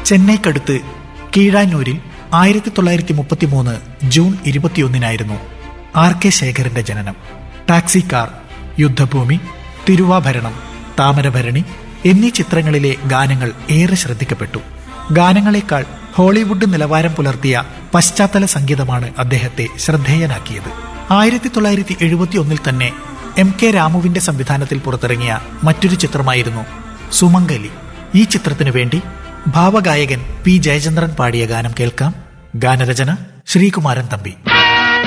ചെന്നൈക്കടുത്ത് കീഴാനൂരിൽ ആയിരത്തി തൊള്ളായിരത്തി മുപ്പത്തി മൂന്ന് ജൂൺ ഇരുപത്തിയൊന്നിനായിരുന്നു ആർ കെ ശേഖരന്റെ ജനനം ടാക്സി കാർ യുദ്ധഭൂമി തിരുവാഭരണം താമരഭരണി എന്നീ ചിത്രങ്ങളിലെ ഗാനങ്ങൾ ഏറെ ശ്രദ്ധിക്കപ്പെട്ടു ഗാനങ്ങളെക്കാൾ ഹോളിവുഡ് നിലവാരം പുലർത്തിയ പശ്ചാത്തല സംഗീതമാണ് അദ്ദേഹത്തെ ശ്രദ്ധേയനാക്കിയത് ആയിരത്തി തൊള്ളായിരത്തി എഴുപത്തി ഒന്നിൽ തന്നെ എം കെ രാമുവിന്റെ സംവിധാനത്തിൽ പുറത്തിറങ്ങിയ മറ്റൊരു ചിത്രമായിരുന്നു സുമംഗലി ഈ ചിത്രത്തിനു വേണ്ടി ഭാവഗായകൻ പി ജയചന്ദ്രൻ പാടിയ ഗാനം കേൾക്കാം ഗാനരചന ശ്രീകുമാരൻ തമ്പി